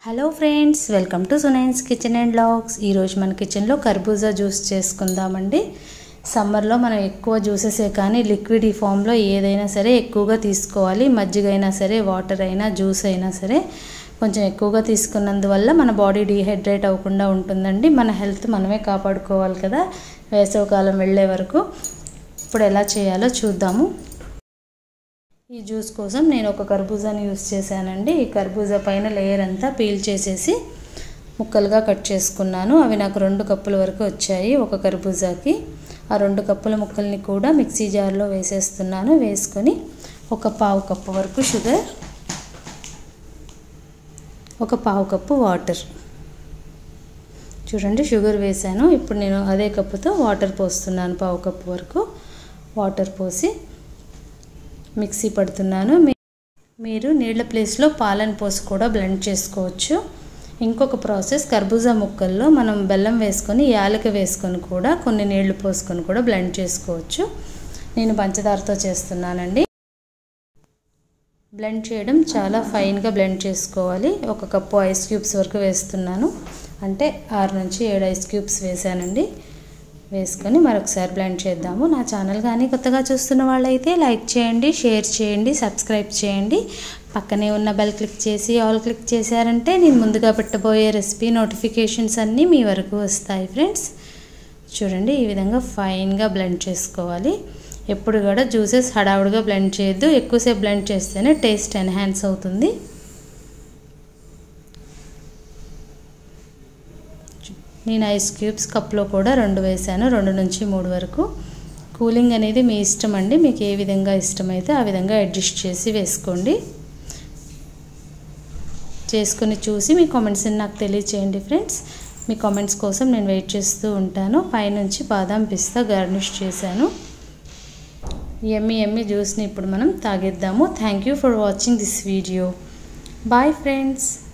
hello friends welcome to Sunaina's kitchen and vlogs ఈరోజు మన కిచెన్లో కర్బూజా జ్యూస్ చేసుకుందామండి సమ్మర్లో మనం ఎక్కువ జ్యూసెసే కానీ లిక్విడ్ ఈ ఫామ్లో ఏదైనా సరే ఎక్కువగా తీసుకోవాలి మజ్జిగ అయినా సరే వాటర్ అయినా జ్యూస్ అయినా సరే కొంచెం ఎక్కువగా తీసుకున్నందువల్ల మన బాడీ డీహైడ్రేట్ అవ్వకుండా ఉంటుందండి మన హెల్త్ మనమే కాపాడుకోవాలి కదా వేసవకాలం వెళ్ళే వరకు ఇప్పుడు ఎలా చేయాలో చూద్దాము ఈ జ్యూస్ కోసం నేను ఒక కర్బూజాని యూస్ చేశానండి ఈ కర్బూజా పైన లేయర్ అంతా పీల్ చేసేసి ముక్కలుగా కట్ చేసుకున్నాను అవి నాకు రెండు కప్పుల వరకు వచ్చాయి ఒక కర్బూజాకి ఆ రెండు కప్పుల ముక్కల్ని కూడా మిక్సీ జార్లో వేసేస్తున్నాను వేసుకొని ఒక పావు కప్పు వరకు షుగర్ ఒక పావు కప్పు వాటర్ చూడండి షుగర్ వేసాను ఇప్పుడు నేను అదే కప్పుతో వాటర్ పోస్తున్నాను పావు కప్పు వరకు వాటర్ పోసి మిక్సీ పడుతున్నాను మీరు నీళ్ళ ప్లేస్లో పాలను పోసి కూడా బ్లెండ్ చేసుకోవచ్చు ఇంకొక ప్రాసెస్ కర్బూజా ముక్కల్లో మనం బెల్లం వేసుకొని యాలక వేసుకొని కూడా కొన్ని నీళ్లు పోసుకొని కూడా బ్లెండ్ చేసుకోవచ్చు నేను పంచదారతో చేస్తున్నానండి బ్లెండ్ చేయడం చాలా ఫైన్గా బ్లెండ్ చేసుకోవాలి ఒక కప్పు ఐస్ క్యూబ్స్ వరకు వేస్తున్నాను అంటే ఆరు నుంచి ఏడు ఐస్ క్యూబ్స్ వేసానండి వేసుకొని మరొకసారి బ్లెండ్ చేద్దాము నా ఛానల్ కానీ కొత్తగా చూస్తున్న వాళ్ళైతే లైక్ చేయండి షేర్ చేయండి సబ్స్క్రైబ్ చేయండి పక్కనే ఉన్న బెల్ క్లిక్ చేసి ఆల్ క్లిక్ చేశారంటే నేను ముందుగా పెట్టబోయే రెసిపీ నోటిఫికేషన్స్ అన్నీ మీ వరకు వస్తాయి ఫ్రెండ్స్ చూడండి ఈ విధంగా ఫైన్గా బ్లెండ్ చేసుకోవాలి ఎప్పుడు కూడా జ్యూసెస్ హడావుడిగా బ్లెండ్ చేయొద్దు ఎక్కువసేపు బ్లెండ్ చేస్తేనే టేస్ట్ ఎన్హాన్స్ అవుతుంది నేను ఐస్ క్యూబ్స్ కప్లో కూడా రెండు వేసాను రెండు నుంచి మూడు వరకు కూలింగ్ అనేది మీ ఇష్టం అండి మీకు ఏ విధంగా ఇష్టమైతే ఆ విధంగా అడ్జస్ట్ చేసి వేసుకోండి చేసుకుని చూసి మీ కామెంట్స్ని నాకు తెలియచేయండి ఫ్రెండ్స్ మీ కామెంట్స్ కోసం నేను వెయిట్ చేస్తూ ఉంటాను పైనుంచి బాదం పిస్తా గార్నిష్ చేశాను ఎమ్మి ఎమ్మి జ్యూస్ని ఇప్పుడు మనం తాగేద్దాము thank you for watching this video bye friends